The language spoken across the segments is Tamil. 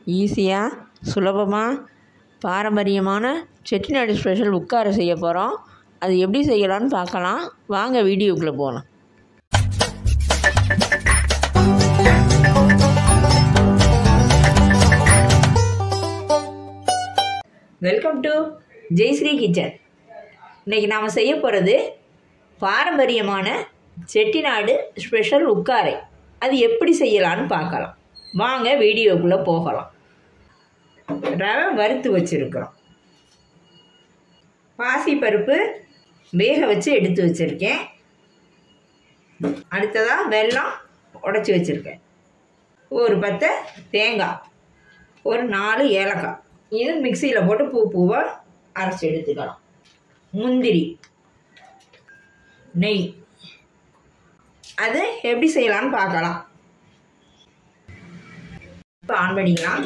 ஈஸியாக சுலபமாக பாரம்பரியமான செட்டிநாடு ஸ்பெஷல் உட்கார செய்ய போகிறோம் அது எப்படி செய்யலான்னு பார்க்கலாம் வாங்க வீடியோக்குள்ளே போகலாம் வெல்கம் டு ஜெய்ஸ்ரீ கிச்சன் இன்றைக்கி நாம் செய்ய போகிறது பாரம்பரியமான செட்டிநாடு ஸ்பெஷல் உட்காரை அது எப்படி செய்யலான்னு பார்க்கலாம் வாங்க வீடியோக்குள்ளே போகலாம் ரவை வறுத்து வச்சுருக்கிறோம் பாசிப்பருப்பு வேக வச்சு எடுத்து வச்சுருக்கேன் அடுத்ததாக வெல்லம் உடச்சி வச்சுருக்கேன் ஒரு பத்தை தேங்காய் ஒரு நாலு ஏலக்காய் இது மிக்சியில் போட்டு பூ பூவாக அரைச்சி எடுத்துக்கலாம் முந்திரி நெய் அது எப்படி செய்யலான்னு பார்க்கலாம் இப்போ ஆன் பண்ணிக்கலாம்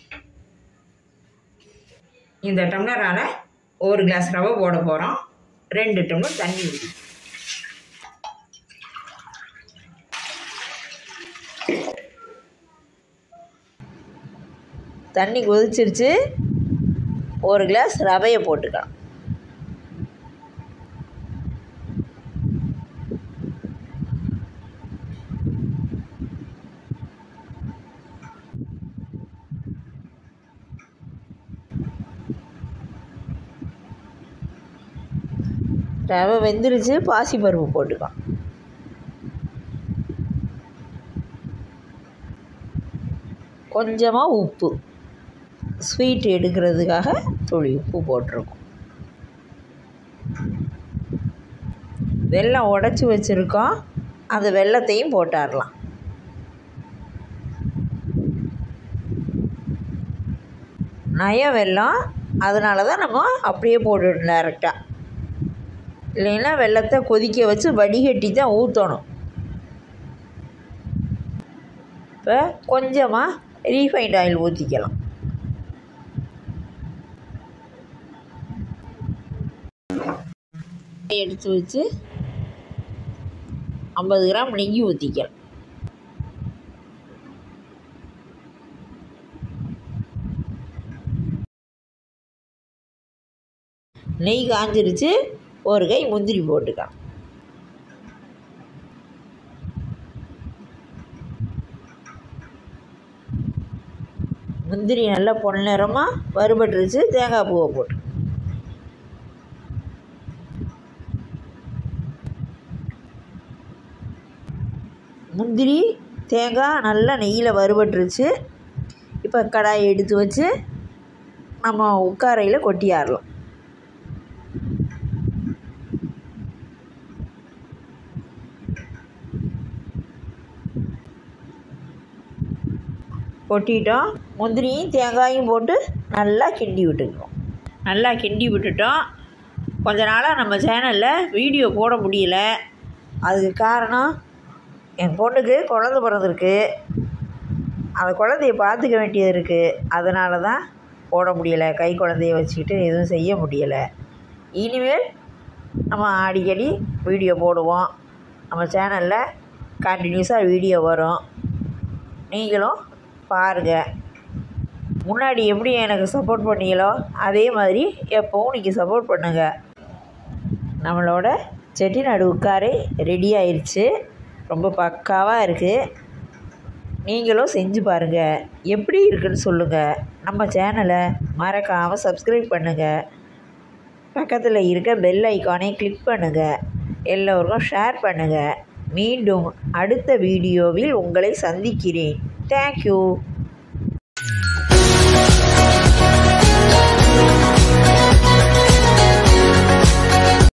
இந்த டம்ளரால் ஒரு கிளாஸ் ரவை போட போகிறோம் ரெண்டு டம்ளர் தண்ணி ஊற்றி தண்ணி கொதிச்சிருச்சு ஒரு கிளாஸ் ரவையை போட்டுக்கலாம் ரவை வெந்துருச்சு பாசிப்பருப்பு போட்டுக்கலாம் கொஞ்சமாக உப்பு ஸ்வீட் எடுக்கிறதுக்காக துளி உப்பு போட்டிருக்கோம் வெல்லம் உடச்சி வச்சுருக்கோம் அந்த வெல்லத்தையும் போட்டாடலாம் நய வெல்லம் அதனால தான் நம்ம அப்படியே போட்டுடணும் டேரெக்டாக இல்லைன்னா வெள்ளத்தை கொதிக்க வச்சு வடிகட்டி தான் ஊற்றணும் இப்போ கொஞ்சமாக ரீஃபைண்ட் ஆயில் ஊற்றிக்கலாம் எடுத்து வச்சு ஐம்பது கிராம் நெய் ஊற்றிக்கலாம் நெய் காஞ்சிருச்சு ஒரு கை முந்திரி போட்டுக்கலாம் முந்திரி நல்லா பொன்னிறமாக வறுபட்டுருச்சு தேங்காய் பூவை போட்டு முந்திரி தேங்காய் நல்லா நெய்யில் வறுபட்டுருச்சு இப்போ கடாயை எடுத்து வச்சு நம்ம உட்காரையில் கொட்டியாரலாம் கொட்டிட்டோம் முந்திரியும் தேங்காயும் போட்டு நல்லா கிண்டி விட்டுக்கிறோம் நல்லா கிண்டி விட்டுட்டோம் கொஞ்ச நாளாக நம்ம சேனலில் வீடியோ போட முடியல அதுக்கு காரணம் என் பொண்ணுக்கு குழந்த பிறந்திருக்கு அந்த குழந்தைய பார்த்துக்க வேண்டியது இருக்குது அதனால தான் போட முடியலை கை குழந்தைய வச்சுக்கிட்டு எதுவும் செய்ய முடியலை இனிமேல் நம்ம அடிக்கடி வீடியோ போடுவோம் நம்ம சேனலில் கண்டினியூஸாக வீடியோ வரும் நீங்களும் பாருங்கள் முன்னாடி எப்படி எனக்கு சப்போர்ட் பண்ணீங்களோ அதே மாதிரி எப்போவும் நீங்கள் சப்போர்ட் பண்ணுங்கள் நம்மளோட செட்டிநாடு உட்காரை ரெடி ஆயிடுச்சு ரொம்ப பக்காவாக இருக்குது நீங்களும் செஞ்சு பாருங்கள் எப்படி இருக்குன்னு சொல்லுங்கள் நம்ம சேனலை மறக்காமல் சப்ஸ்கிரைப் பண்ணுங்கள் பக்கத்தில் இருக்க பெல் ஐக்கானை கிளிக் பண்ணுங்கள் எல்லோருக்கும் ஷேர் பண்ணுங்கள் மீண்டும் அடுத்த வீடியோவில் உங்களை சந்திக்கிறேன் தேங்க்யூ